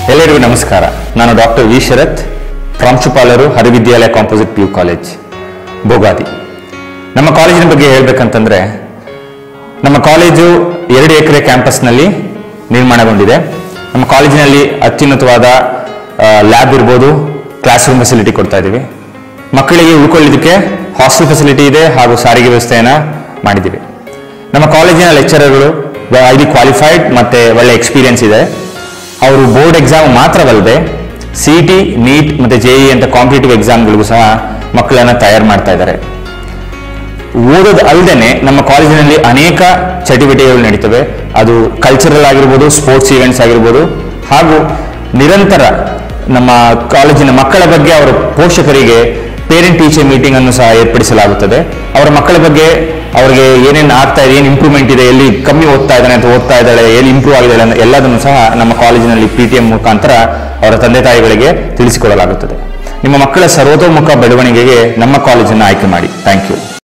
ಎಲ್ಲರಿಗೂ ನಮಸ್ಕಾರ ನಾನು ಡಾಕ್ಟರ್ ವಿ ಶರತ್ ಪ್ರಾಂಶುಪಾಲರು Harividyalaya composite P U college Bogadi ನಮ್ಮ ಕಾಲೇಜಿನ ಬಗ್ಗೆ ಹೇಳ್ಬೇಕಂತಂದ್ರೆ ನಮ್ಮ ಕಾಲೇಜು ಎರಡು ಎಕರೆ ಕ್ಯಾಂಪಸ್ನಲ್ಲಿ ನಿರ್ಮಾಣಗೊಂಡಿದೆ ನಮ್ಮ ಕಾಲೇಜಿನಲ್ಲಿ ಅತ್ಯುನ್ನತವಾದ ಲ್ಯಾಬ್ ಇರ್ಬೋದು ಕ್ಲಾಸ್ ರೂಮ್ ಫೆಸಿಲಿಟಿ ಕೊಡ್ತಾ ಇದ್ದೀವಿ ಮಕ್ಕಳಿಗೆ ಉಳ್ಕೊಳ್ಳೋದಕ್ಕೆ ಹಾಸ್ಟೆಲ್ ಫೆಸಿಲಿಟಿ ಇದೆ ಹಾಗೂ ಸಾರಿಗೆ ವ್ಯವಸ್ಥೆಯನ್ನು ಮಾಡಿದ್ದೀವಿ ನಮ್ಮ ಕಾಲೇಜಿನ ಲೆಕ್ಚರರ್ಗಳು ಐಡಿ ಕ್ವಾಲಿಫೈಡ್ ಮತ್ತೆ ಒಳ್ಳೆ ಎಕ್ಸ್ಪೀರಿಯನ್ಸ್ ಇದೆ ಅವರು ಬೋರ್ಡ್ ಎಕ್ಸಾಮ್ ಮಾತ್ರವಲ್ಲದೆ ಸಿ ಟಿ ನೀಟ್ ಮತ್ತೆ ಜೆ ಇ ಅಂತ ಕಾಂಪಿಟೇಟಿವ್ ಎಕ್ಸಾಮ್ಗಳಿಗೂ ಸಹ ಮಕ್ಕಳನ್ನ ತಯಾರು ಮಾಡ್ತಾ ಇದ್ದಾರೆ ಓದೋದು ಅಲ್ಲದೆ ನಮ್ಮ ಕಾಲೇಜಿನಲ್ಲಿ ಅನೇಕ ಚಟುವಟಿಕೆಗಳು ನಡೀತವೆ ಅದು ಕಲ್ಚರಲ್ ಆಗಿರ್ಬೋದು ಸ್ಪೋರ್ಟ್ಸ್ ಈವೆಂಟ್ಸ್ ಆಗಿರ್ಬೋದು ಹಾಗೂ ನಿರಂತರ ನಮ್ಮ ಕಾಲೇಜಿನ ಮಕ್ಕಳ ಬಗ್ಗೆ ಅವರ ಪೋಷಕರಿಗೆ ಪೇರೆಂಟ್ ಟೀಚರ್ ಮೀಟಿಂಗ್ ಅನ್ನು ಸಹ ಏರ್ಪಡಿಸಲಾಗುತ್ತದೆ ಅವರ ಮಕ್ಕಳ ಬಗ್ಗೆ ಅವರಿಗೆ ಏನೇನು ಆಗ್ತಾ ಇದೆ ಏನು ಇಂಪ್ರೂವ್ಮೆಂಟ್ ಇದೆ ಎಲ್ಲಿ ಕಮ್ಮಿ ಓದ್ತಾ ಇದ್ದಾನೆ ಅಂತ ಓದ್ತಾ ಇದ್ದಾಳೆ ಎಲ್ಲಿ ಇಂಪ್ರೂವ್ ಆಗಿದ್ದಾಳೆ ಅನ್ನೋ ಎಲ್ಲದನ್ನು ಸಹ ನಮ್ಮ ಕಾಲೇಜಿನಲ್ಲಿ ಪಿ ಟಿ ಎಂ ಮುಖಾಂತರ ಅವರ ತಂದೆ ತಾಯಿಗಳಿಗೆ ತಿಳಿಸಿಕೊಡಲಾಗುತ್ತದೆ ನಿಮ್ಮ ಮಕ್ಕಳ ಸರ್ವತೋಮುಖ ಬೆಳವಣಿಗೆಗೆ ನಮ್ಮ ಕಾಲೇಜನ್ನು ಆಯ್ಕೆ ಮಾಡಿ ಥ್ಯಾಂಕ್ ಯು